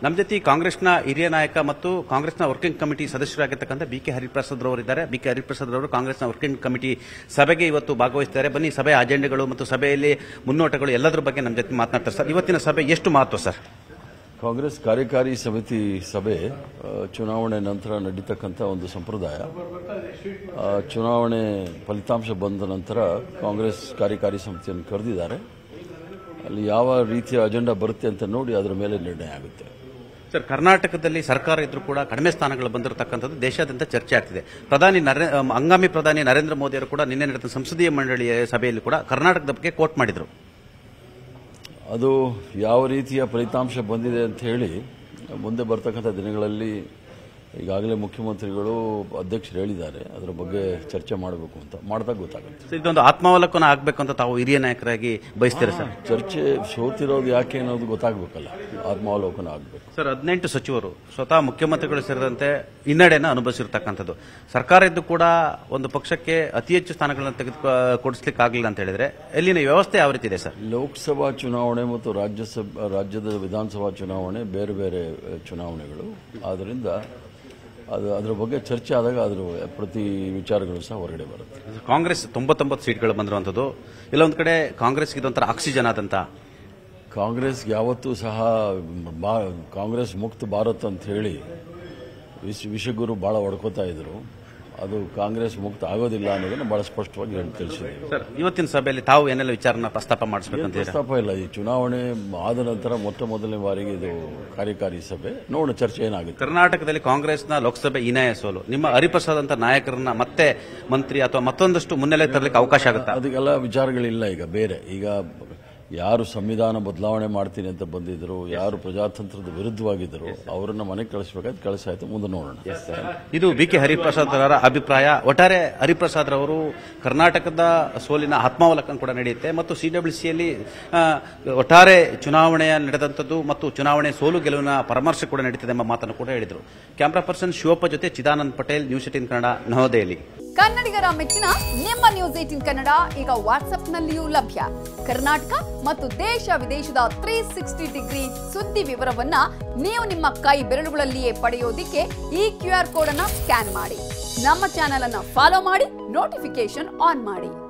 ನಮ್ಮ ಜೊತೆ ಕಾಂಗ್ರೆಸ್ನ ಹಿರಿಯ ನಾಯಕ ಮತ್ತು ಕಾಂಗ್ರೆಸ್ನ ವರ್ಕಿಂಗ್ ಕಮಿಟಿ ಸದಸ್ಯರಾಗಿರ್ತಕ್ಕಂಥ ಬಿ ಕೆ ಹರಿಪ್ರಸಾದ್ ರವರಿದ್ದಾರೆ ಬಿ ಕೆ ಹರಿಪ್ರಸಾದ್ ಅವರು ಕಾಂಗ್ರೆಸ್ನ ವರ್ಕಿಂಗ್ ಕಮಿಟಿ ಸಭೆಗೆ ಇವತ್ತು ಭಾಗವಹಿಸ್ತಾರೆ ಬನ್ನಿ ಸಭೆಯ ಅಜೆಂಡೆಗಳು ಮತ್ತು ಸಭೆಯಲ್ಲಿ ಮುನ್ನೋಟಗಳು ಎಲ್ಲದರ ಬಗ್ಗೆ ನಮ್ಮ ಜೊತೆ ಮಾತನಾಡ್ತಾರೆ ಸರ್ ಇವತ್ತಿನ ಸಭೆ ಎಷ್ಟು ಮಹತ್ವ ಸರ್ ಕಾಂಗ್ರೆಸ್ ಕಾರ್ಯಕಾರಿ ಸಮಿತಿ ಸಭೆ ಆ, ಚುನಾವಣೆ ನಂತರ ನಡೀತಕ್ಕಂಥ ಒಂದು ಸಂಪ್ರದಾಯ ಆ, ಚುನಾವಣೆ ಫಲಿತಾಂಶ ಬಂದ ನಂತರ ಕಾಂಗ್ರೆಸ್ ಕಾರ್ಯಕಾರಿ ಸಮಿತಿಯನ್ನು ಕರೆದಿದ್ದಾರೆ ಅಲ್ಲಿ ಯಾವ ರೀತಿಯ ಅಜೆಂಡಾ ಬರುತ್ತೆ ಅಂತ ನೋಡಿ ಅದರ ಮೇಲೆ ನಿರ್ಣಯ ಆಗುತ್ತೆ ಸರ್ ಕರ್ನಾಟಕದಲ್ಲಿ ಸರ್ಕಾರ ಇದ್ರೂ ಕೂಡ ಕಡಿಮೆ ಸ್ಥಾನಗಳು ಬಂದಿರತಕ್ಕಂಥದ್ದು ದೇಶಾದ್ಯಂತ ಚರ್ಚೆ ಆಗ್ತಿದೆ ಪ್ರಧಾನಿ ನರೇ- ಅಮ್, ಹಂಗಾಮಿ ಪ್ರಧಾನಿ ನರೇಂದ್ರ ಮೋದಿ ಅವರು ಕೂಡ ನಿನ್ನೆ ನಡೆದ ಸಂಸದೀಯ ಮಂಡಳಿಯ ಸಭೆಯಲ್ಲಿ ಕೂಡ ಕರ್ನಾಟಕದ ಬಗ್ಗೆ ಕೋಟ್ ಮಾಡಿದ್ರು ಅದು ಯಾವ ರೀತಿಯ ಫಲಿತಾಂಶ ಬಂದಿದೆ ಅಂತ ಹೇಳಿ ಮುಂದೆ ಬರ್ತಕ್ಕಂಥ ದಿನಗಳಲ್ಲಿ ಈಗಾಗಲೇ ಮುಖ್ಯಮಂತ್ರಿಗಳು ಅಧ್ಯಕ್ಷರು ಹೇಳಿದ್ದಾರೆ ಅದರ ಬಗ್ಗೆ ಚರ್ಚೆ ಮಾಡಬೇಕು ಅಂತ ಮಾಡಿದಾಗ ಗೊತ್ತಾಗುತ್ತೆ ಸೊ ಇದೊಂದು ಆತ್ಮಾವಲೋಕನ ಆಗಬೇಕು ಅಂತ ತಾವು ಹಿರಿಯ ನಾಯಕರಾಗಿ ಬಯಸ್ತೀರಾ ಸರ್ ಚರ್ಚೆ ಸೋತಿರೋದು ಯಾಕೆ ಅನ್ನೋದು ಗೊತ್ತಾಗಬೇಕಲ್ಲ ಆತ್ಮಾವಲೋಕನ ಆಗಬೇಕು ಸರ್ ಹದಿನೆಂಟು ಸಚಿವರು ಸ್ವತಃ ಮುಖ್ಯಮಂತ್ರಿಗಳು ಸೇರಿದಂತೆ ಹಿನ್ನಡೆಯನ್ನು ಅನುಭವಿಸಿರ್ತಕ್ಕಂಥದ್ದು ಸರ್ಕಾರ ಇದ್ದು ಕೂಡ ಒಂದು ಪಕ್ಷಕ್ಕೆ ಅತಿ ಹೆಚ್ಚು ಸ್ಥಾನಗಳನ್ನು ತೆಗೆದು ಕೊಡಿಸ್ಲಿಕ್ಕೆ ಆಗಲಿಲ್ಲ ಅಂತ ಹೇಳಿದ್ರೆ ಇಲ್ಲಿನ ವ್ಯವಸ್ಥೆ ಯಾವ ರೀತಿ ಇದೆ ಸರ್ ಲೋಕಸಭಾ ಚುನಾವಣೆ ಮತ್ತು ರಾಜ್ಯಸಭಾ ರಾಜ್ಯದ ವಿಧಾನಸಭಾ ಚುನಾವಣೆ ಬೇರೆ ಬೇರೆ ಅಹ್, ಚುನಾವಣೆಗಳು ಆದ್ದರಿಂದ ಅದು ಅದರ ಬಗ್ಗೆ ಚರ್ಚೆ ಆದಾಗ ಅದರ ಪ್ರತಿ ವಿಚಾರಗಳು ಸಹ ಹೊರಗಡೆ ಬರುತ್ತೆ ಕಾಂಗ್ರೆಸ್ ತೊಂಬತ್ತೊಂಬತ್ತು ಸೀಟ್ಗಳು ಬಂದಿರುವಂಥದ್ದು ಇಲ್ಲ ಒಂದು ಕಡೆ ಕಾಂಗ್ರೆಸ್ಗೆ ಇದೊಂಥರ ಆಕ್ಸಿಜನ್ ಆದಂತ ಕಾಂಗ್ರೆಸ್ ಯಾವತ್ತೂ ಸಹ ಬಾ ಕಾಂಗ್ರೆಸ್ ಮುಕ್ತ ಭಾರತ್ ಅಂತ ಹೇಳಿ ವಿಶ್ ವಿಶ್ವಗುರು ಭಾಳ ಹೊಡ್ಕೋತಾ ಇದ್ರು ಅದು ಕಾಂಗ್ರೆಸ್ ಮುಕ್ತ ಆಗೋದಿಲ್ಲ ಅನ್ನೋದನ್ನು ಬಹಳ ಸ್ಪಷ್ಟವಾಗಿ ಹೇಳಿ ತಿಳಿಸಿದ್ದೀವಿ ಸರ್ ಇವತ್ತಿನ ಸಭೆಯಲ್ಲಿ ತಾವು ಏನೆಲ್ಲ ವಿಚಾರನ ಪ್ರಸ್ತಾಪ ಮಾಡಿಸ್ಬೇಕಂತ ಪ್ರಸ್ತಾಪ ಇಲ್ಲ ಈ ಚುನಾವಣೆ ಆದ ನಂತರ ಮೊಟ್ಟ ಮೊದಲನೇ ಬಾರಿಗೆ ಇದು ಕಾರ್ಯಕಾರಿ ಸಭೆ ನೋಡೋಣ ಚರ್ಚೆ ಏನಾಗುತ್ತೆ ಕರ್ನಾಟಕದಲ್ಲಿ ಕಾಂಗ್ರೆಸ್ನ ಲೋಕಸಭೆ ಹೀನಾಯ ಸೋಲು ನಿಮ್ಮ ಹರಿಪ್ರಸಾದ್ ಅಂತ ನಾಯಕರನ್ನ ಮತ್ತೆ ಮಂತ್ರಿ ಅಥವಾ ಮತ್ತೊಂದಷ್ಟು ಮುನ್ನೆಲೆ ತರಲಿಕ್ಕೆ ಅವಕಾಶ ಆಗುತ್ತಾ ಅದಕ್ಕೆಲ್ಲ ವಿಚಾರಗಳಿಲ್ಲ ಈಗ ಬೇರೆ ಈಗ ಯಾರು ಸಂವಿಧಾನ ಬದಲಾವಣೆ ಮಾಡ್ತೀನಿ ಅಂತ ಬಂದಿದ್ರು ಯಾರು ಪ್ರಜಾತಂತ್ರದ ವಿರುದ್ಧವಾಗಿದ್ದರು ಅವರನ್ನ ಮನೆಗೆ ಕಳಿಸ್ಬೇಕಾದ್ರೆ ಕಳಿಸಾಯ್ತು ಮುಂದೆ ನೋಡೋಣ ಇದು ಬಿ ಕೆ ಹರಿಪ್ರಸಾದ್ ಅವರ ಅಭಿಪ್ರಾಯ ಒಟ್ಟಾರೆ ಹರಿಪ್ರಸಾದ್ ರವರು ಕರ್ನಾಟಕದ ಸೋಲಿನ ಆತ್ಮಾವಲೋಕನ ಕೂಡ ನಡೆಯುತ್ತೆ ಮತ್ತು ಸಿಡಬ್ಲ್ಯೂಸಿಯಲ್ಲಿ ಒಟ್ಟಾರೆ ಚುನಾವಣೆಯ ನಡೆದಂಥದ್ದು ಮತ್ತು ಚುನಾವಣೆ ಸೋಲು ಗೆಲುವಿನ ಪರಾಮರ್ಶೆ ಕೂಡ ನಡೀತಿದೆ ಎಂಬ ಮಾತನ್ನು ಕೂಡ ಹೇಳಿದರು ಕ್ಯಾಮ್ರಾ ಪರ್ಸನ್ ಶಿವಪ್ಪ ಜೊತೆ ಚಿದಾನಂದ್ ಪಟೇಲ್ ನ್ಯೂಸ್ ಏಟೀನ್ ಕನ್ನಡ ನವದೆಹಲಿ ಕನ್ನಡಿಗರ ಮೆಚ್ಚಿನ ನಿಮ್ಮ ನ್ಯೂಸ್ ಏಟಿನ್ ಕನ್ನಡ ಈಗ ವಾಟ್ಸ್ಆಪ್ನಲ್ಲಿಯೂ ಲಭ್ಯ ಕರ್ನಾಟಕ ಮತ್ತು ದೇಶ ವಿದೇಶದ ತ್ರೀ ಸಿಕ್ಸ್ಟಿ ಡಿಗ್ರಿ ಸುದ್ದಿ ವಿವರವನ್ನ ನೀವು ನಿಮ್ಮ ಕೈ ಬೆರಳುಗಳಲ್ಲಿಯೇ ಪಡೆಯೋದಿಕ್ಕೆ ಈ ಕ್ಯೂ ಆರ್ ಕೋಡ್ ಅನ್ನ ಸ್ಕ್ಯಾನ್ ಮಾಡಿ ನಮ್ಮ ಚಾನೆಲ್ ಅನ್ನ ಫಾಲೋ ಮಾಡಿ ನೋಟಿಫಿಕೇಶನ್ ಆನ್ ಮಾಡಿ